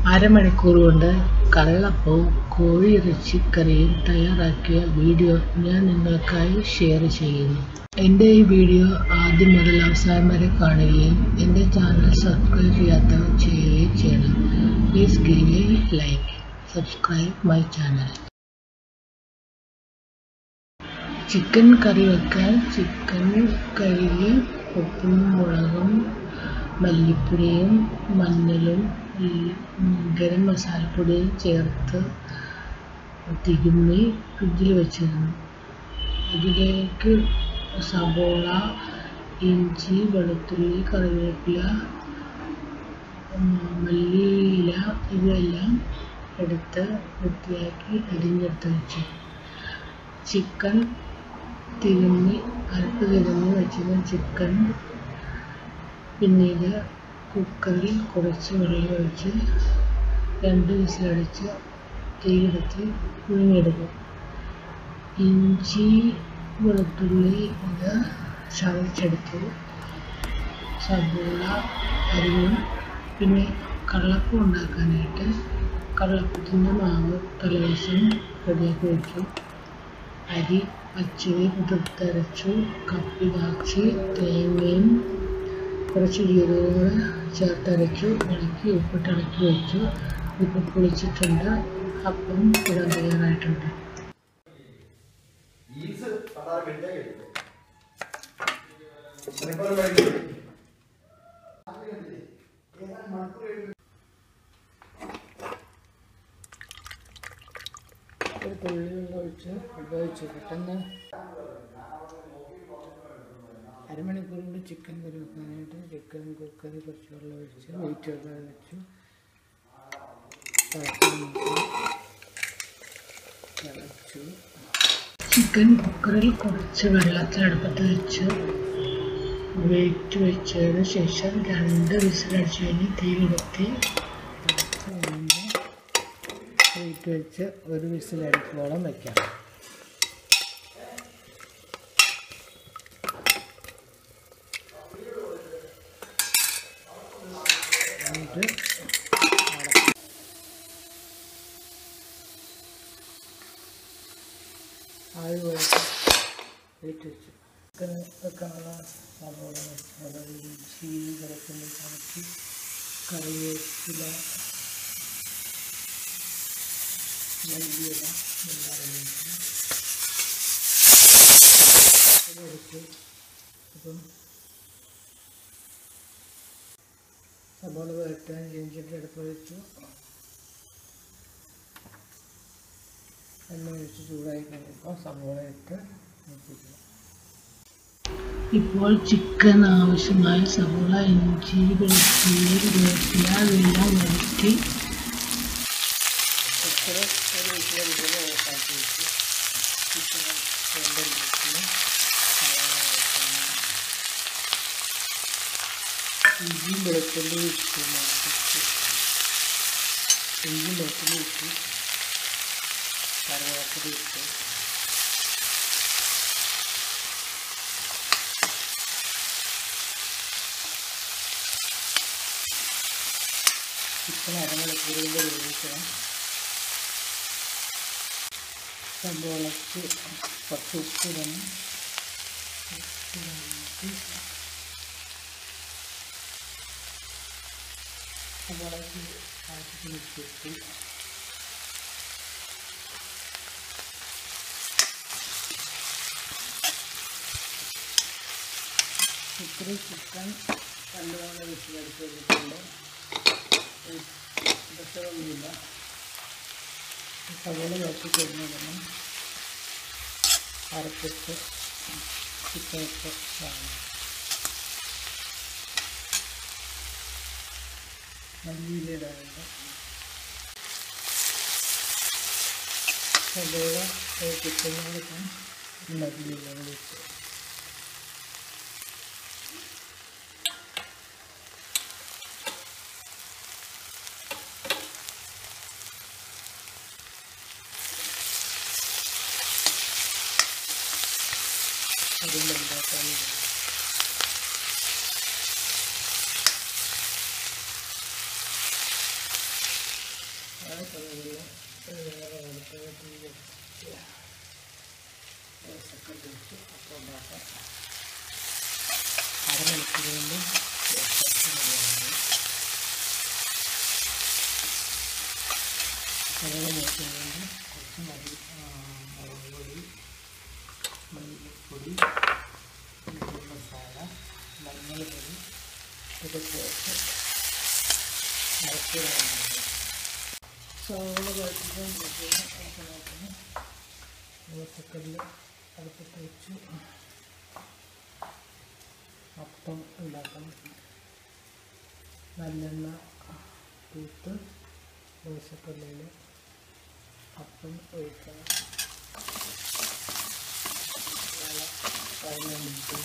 അരമണിക്കൂർ കൊണ്ട് കള്ളപ്പവും കോഴിയിറച്ചിക്കറിയും തയ്യാറാക്കിയ വീഡിയോ ഞാൻ നിങ്ങൾക്കായി ഷെയർ ചെയ്യുന്നു എൻ്റെ ഈ വീഡിയോ ആദ്യം മുതൽ അവസാനം വരെ കാണുകയും എൻ്റെ ചാനൽ സബ്സ്ക്രൈബ് ചെയ്യാത്തവർ ചെയ്യുകയും ചെയ്യണം please give a like subscribe my channel chicken curry വെക്കാൻ ചിക്കൻ കഴുകി ഉപ്പും മുളകും മല്ലിപ്പൊടിയും മഞ്ഞളും ഈ ഗരം മസാലപ്പൊടിയും ചേർത്ത് തിരുമ്മി ഫ്രിഡ്ജിൽ വെച്ചിരുന്നു അതിലേക്ക് സവോള ഇഞ്ചി വെളുത്തുള്ളി കറിവേപ്പില മല്ലിയില ഇവയെല്ലാം എടുത്ത് വൃത്തിയാക്കി അരിഞ്ഞെടുത്ത് വെച്ചു ചിക്കൻ തിരുമ്മി അരപ്പ് തിരുമ്മി വെച്ചിരുന്ന ചിക്കൻ പിന്നീട് കുക്കറിൽ കുറച്ച് വെള്ളം ഒഴിച്ച് രണ്ട് വിസിലടിച്ച് തീയെടുത്ത് പുഴുങ്ങിയെടുക്കും ഇഞ്ചി വെളുത്തുള്ളി ഇത് ചതച്ചെടുത്തു സവോള അരിഞ്ഞു പിന്നെ കള്ളപ്പം ഉണ്ടാക്കാനായിട്ട് കള്ളപ്പത്തിൻ്റെ മാവ് തലേദിവസം റെഡിയാക്കി വെച്ചു അരി പച്ചരി കുതിർത്തരച്ചു കപ്പിലാച്ചി തേങ്ങയും കുറച്ച് ജീരകവും കൂടെ ചേർത്തരച്ചു ഇളക്കി ഉപ്പിട്ട് ഇളക്കി വെച്ചു ഇപ്പം പൊളിച്ചിട്ടുണ്ട് അപ്പം ഇടാൻ തയ്യാറായിട്ടുണ്ട് ഈസ് പണ്ടാറ് വെട്ടിയാ കഴിക്കും അതിപ്പോൾ കഴിക്കും ഒരു തുള്ളി വെള്ളം ഒഴിച്ച് ഉപയോഗിച്ച് പെട്ടെന്ന് അരമണിക്കൂർ കൊണ്ട് ചിക്കൻ കറി വെക്കാനായിട്ട് ചിക്കൻ കുക്കറിൽ കുറച്ച് വെള്ളം ഒഴിച്ച് വെയിറ്റ് വെക്കാൻ വെച്ചു തിളച്ചു ചിക്കൻ കുക്കറിൽ കുറച്ച് വെള്ളത്തിനടുപ്പത്ത് വെച്ച് വെയിറ്റ് വെച്ചതിന് ശേഷം രണ്ട് വിസിലടിച്ച് കഴിഞ്ഞ് തീ നിർത്തി വെയിറ്റ് വെച്ച് ഒരു വിസിലടിക്കോളം വയ്ക്കാം എന്നിട്ട് ആവി വെച്ച് വെയിറ്റ് വെച്ചു ചിക്കൻ വെക്കാനുള്ള സവോള വെച്ചത് ഇഞ്ചി വെളുത്തുള്ളി ചതച്ച് കറിവേപ്പില മല്ലിയില എല്ലാം എടുത്ത് അപ്പം സവാള വരട്ടാൻ ഇഞ്ചിട്ട് അടുപ്പ് വെച്ചു എണ്ണ ഒഴിച്ച് ചൂടായി കഴിഞ്ഞപ്പോൾ സവാള ഇട്ട് വെച്ചിട്ട് ഇപ്പോൾ ചിക്കൻ ആവശ്യമായ സവാള ഇഞ്ചി വെളുത്തുള്ളി വേപ്പില ഇതെല്ലാം വഴറ്റി കുക്കർ ഒരു വിസിലടിക്കുമ്പോൾ ഓഫാക്കി വെച്ചു ചിക്കൻ വെന്തടിക്കുന്നു ഇഞ്ചിയും വെളുത്തുള്ളി ഇട്ട് മാറ്റിച്ചു ഇഞ്ചിയും വെളുത്തുള്ളി ഇട്ട് കറിവേപ്പില ഇട്ട് ചിക്കൻ അരമണിക്കൂർ കൊണ്ട് വേവിക്കണം സവോളയ്ക്ക് കുറച്ച് ഉപ്പ് ഇടണം ഉപ്പ് ഇട്ടിട്ട് സവോളയ്ക്ക് ആവശ്യത്തിന് ഉപ്പിട്ട് കുക്കറിൽ ചിക്കൻ നല്ലവണ്ണം വിസിലടിച്ച് വെച്ചിട്ടുണ്ട് പ്രശ്നമൊന്നുമില്ല സവോള വഴറ്റി കഴിഞ്ഞുടനെ അരപ്പിട്ട് ചിക്കനൊക്കെ വാങ്ങും മല്ലിയിലിടാറുണ്ട് സവോള ചിക്കനോടൊപ്പം മല്ലിയില വിളിച്ച് അതുകൊണ്ട് ഉണ്ടാക്കാൻ ആ സമയത്ത് വേറെ അടുത്തത് തീ വെച്ച് ദോശക്കല്ല് വെച്ച് അപ്പം ഉണ്ടാക്കാം അരമണിക്കൂർ കൊണ്ട് ദോശക്ക് മതിയാകും അരമണിക്കൂർ കൊണ്ട് കുറച്ച് മല്ലി മുളക് പൊടി മല്ലിപ്പൊടി ഗരം മസാല മഞ്ഞൾപ്പൊടി ഇതൊക്കെ വെച്ച് അരക്കുകയാണ് സവാള വഴറ്റിക്കൊണ്ടിരിക്കുന്ന ദോശക്കല്ല് അടുപ്പത്ത് വെച്ച് അപ്പം ഉണ്ടാക്കണം നല്ലെണ്ണ തൂത്ത് ദോശക്കല്ലിൽ അപ്പം ഒഴിക്കണം പതിനഞ്ച് മിനിറ്റ്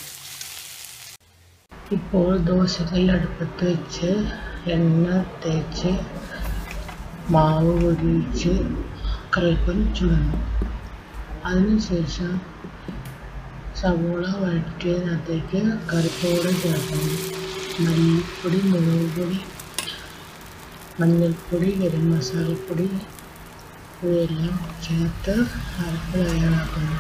ഇപ്പോൾ ദോശക്കല്ല് അടുപ്പത്ത് വെച്ച് എണ്ണ തേച്ച് മാവ് പൊടിച്ച് കറിയപ്പം ചുടണം അതിനുശേഷം സവോള വഴറ്റിയതിനകത്തേക്ക് കറിപ്പൗഡർ ചേർക്കണം മല്ലിപ്പൊടി മുളക് പൊടി മഞ്ഞൾപ്പൊടി ഗരം മസാലപ്പൊടി ഇവയെല്ലാം ചേർത്ത് അരപ്പ് തയ്യാറാക്കുന്നു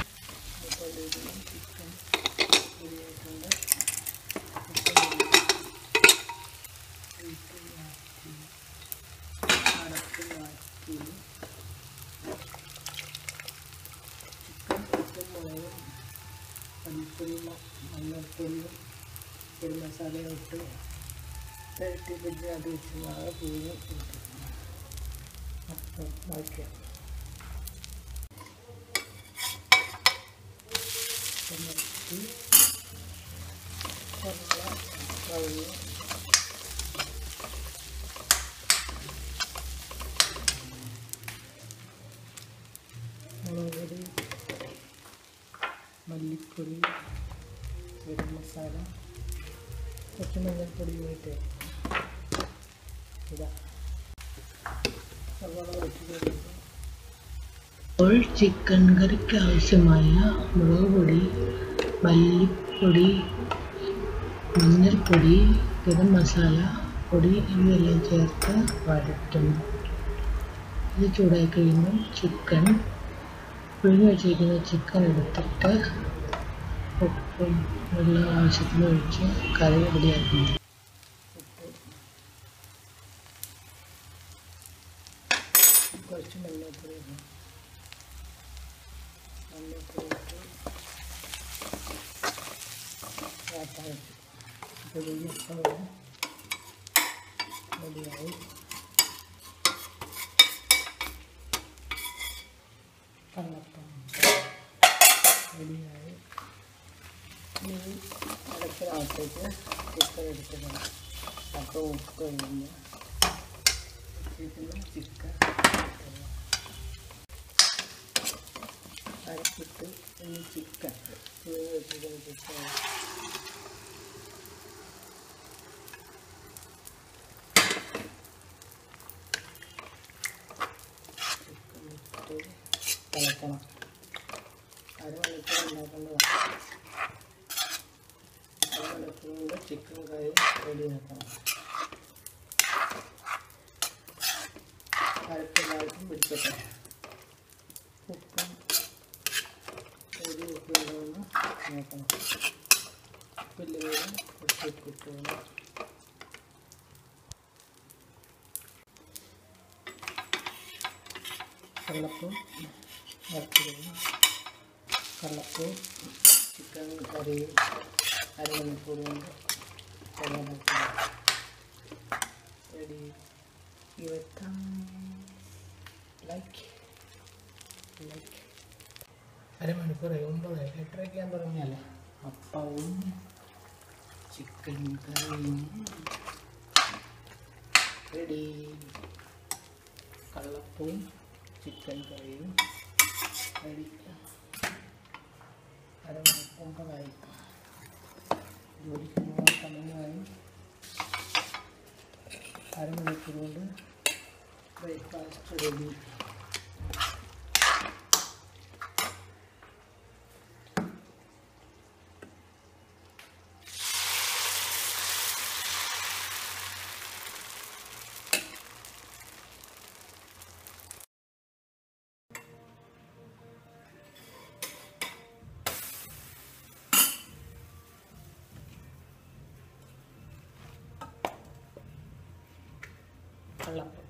അടപ്പ് മാറ്റി ചിക്കൻ ഉപ്പും മുളകും മല്ലിപ്പൊടിയും മഞ്ഞൾപ്പൊടിയും ഗരം മസാലയും ഇട്ട് പുരട്ടി പിടിച്ച് അത് വെച്ച് വളരെ പൂവും ഇട്ടു അപ്പം വയ്ക്കാം നിർത്തി സവാള വഴി മുളക് പൊടി മല്ലിപ്പൊടി ഗരം മസാല കുറച്ച് മഞ്ഞൾപ്പൊടി ഇട്ട് ഇതാ സവാള വഴറ്റി ഇപ്പോൾ ചിക്കൻ കറിക്ക് ആവശ്യമായ മുളക് പൊടി മല്ലിപ്പൊടി മഞ്ഞൾപ്പൊടി ഗരം മസാല പൊടി ഇവയെല്ലാം ചേർത്ത് വഴറ്റുന്നു ഇത് ചൂടായി കഴിയുമ്പോൾ ചിക്കൻ പുഴുങ്ങി വെച്ചിരിക്കുന്ന ചിക്കൻ എടുത്തിട്ട് ഉപ്പും വെള്ളം ആവശ്യത്തിന് ഒഴിച്ച് കറി റെഡിയാക്കുന്നു കുറച്ച് മഞ്ഞൾപ്പൊടി ഇടണം. മഞ്ഞൾപ്പൊടി ഇട്ട് വാട്ടാൻ വെച്ചു അപ്പോൾ ഈ അപ്പം റെഡിയായി കള്ളപ്പം റെഡിയായി ഇനി അടപ്പിനകത്തേക്ക് ചിക്കൻ എടുക്കണം അപ്പം ഉപ്പ് കഴിയുമ്പോൾ വെച്ചിരിക്കുന്ന ചിക്കൻ അരപ്പിട്ട് ഇനി ചിക്കൻ പുഴുങ്ങി വെച്ചിരിക്കുന്ന ചിക്കൻ ചിക്കൻ ഇട്ട് തിളക്കണം അരമണിക്കൂർ ഉണ്ടാക്കേണ്ടതാണ് അരമണിക്കൂർ കൊണ്ട് ചിക്കൻ കറി റെഡിയാക്കണം അരപ്പെല്ലാവർക്കും പിടിക്കട്ടെ ഉപ്പും ഒരു ഉപ്പുണ്ടോയെന്ന് നോക്കണം ഉപ്പില്ലെങ്കിൽ കുറച്ച് ഉപ്പിട്ട് വേണം കള്ളപ്പം വറുത്തിടുന്നു കള്ളപ്പവും ചിക്കൻ കറിയും അരമണിക്കൂർ കൊണ്ട് തയ്യാറാക്കുന്നു റെഡി യുവർ ലൈക്ക് ലൈക്ക് അരമണിക്കൂർ ഒമ്പതായി എട്ടരയ്ക്കാൻ തുടങ്ങിയല്ലേ അപ്പവും ചിക്കൻ കറിയും റെഡി കള്ളപ്പവും ചിക്കൻ കറിയും റെഡി അരമണിക്കൂർ ഒമ്പതായി ജോലിക്ക് പോകാൻ സമയമായി അരമണിക്കൂർ കൊണ്ട് ബ്രേക്ക്ഫാസ്റ്റ് റെഡി കള്ളപ്പം